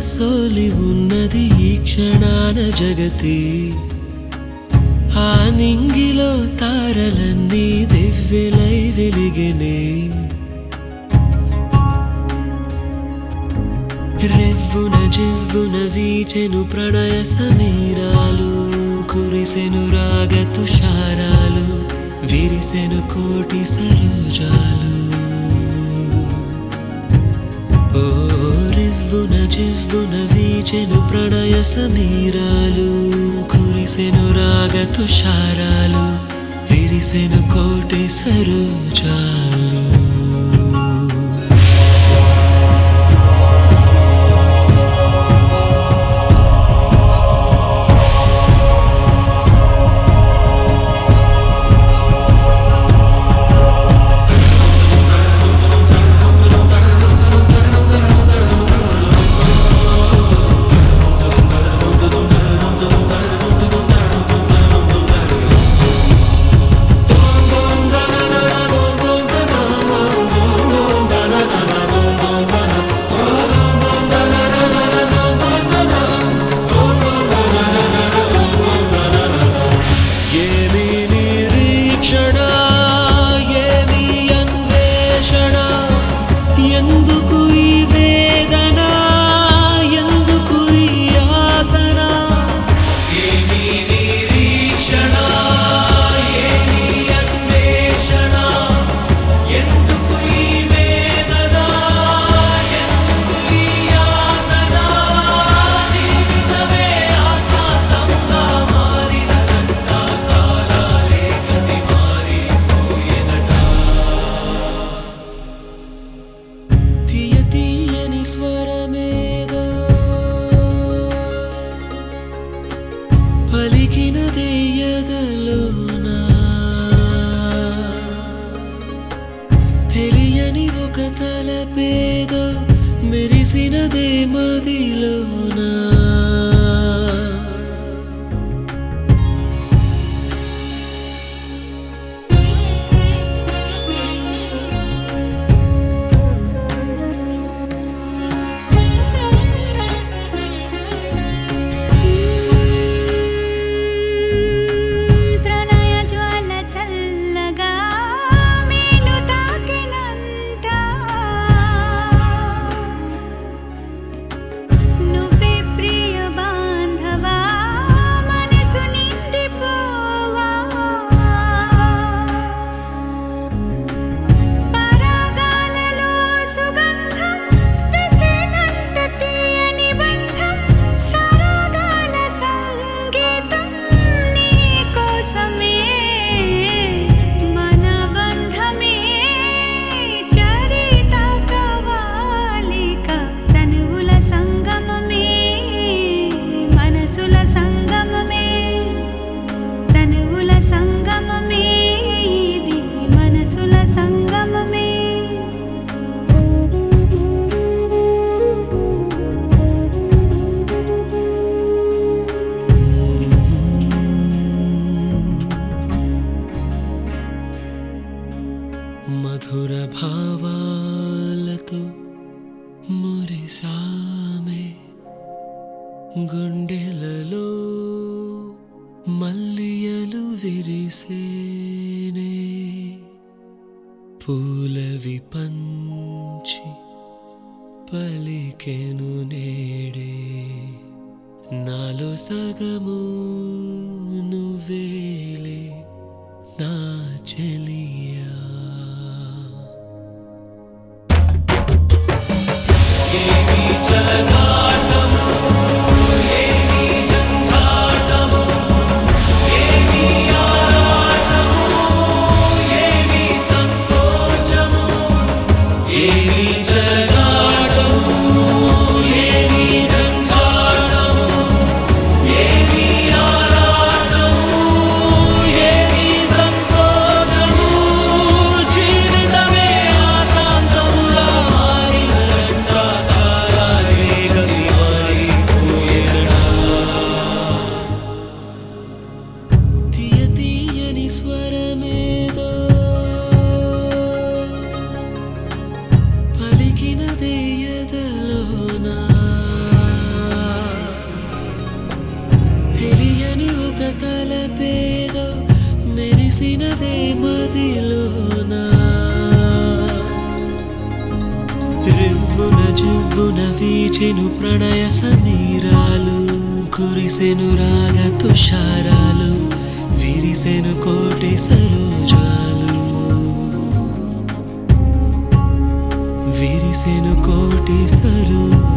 సోలి ఉన్నది ఈ క్షణాన జగతి ఆ నింగిలో తారలన్నీ దివ్యలై వెలిగినే రెవ్వున జివ్వున వీచెను ప్రణయ సమీరాలు కురిసెను రాగ తుషారాలు విరిసెను కోటి సరోజాలు ఓ రివ్వున జివ్వున వీచెను ప్రణయ సమీరాలు కురిసెను రాగ తుషారాలు విరిసెను కోటి సరోజాలు ఏమి నిరీక్షణ ఏమి అన్వేషణ ఎందుకు ఈ వేదన ఎందుకు ఈ యాతన ఏమి నిరీక్షణ ఏమి అన్వేషణ ఎందుకు ఈ వేదన ఎందుకు ఈ యాతన జీవితమే ఆశాంతంగా మారిన కాలాలే గతి మారిపోయేనట తీయ తీయని స్వరమేదో పలికినదే ఎదలోనా తెలియని ఒక తలపేదో మెరిసినదే మదిలోనా ప్రణయ జ్వాల చల్లగా మేను తాకినంత నువ్వే ప్రియ బాంధవా మనసు నిండిపోవా పరాగాలలో సుగంధం విసినంత తీయని బంధం సరాగాల సంగీతం నీ కోసమే మన బంధమే చరిత కవాలిక తనువుల సంగమమే మనసుల సంగమమే తనువుల సంగమమే ఇది మనసుల సంగమమే మధుర భావాలతో మురిసామే గుండెలలో మల్లియలు విరిసేనే పూలవి పంచి పలికెను నేడే నాలో సగము నువ్వేలే నా చెలియా ఏమి జగాటము ఏమి జంజాటము ఏమి ఆరాటము ఏమి సంతోషము చివ్వున వీచెను ప్రణయ సమీరాలు కురిసెను రాగ తుషారాలు విరిసెను కోటి సరోజాలు విరిసెను కోటి సరోజాలు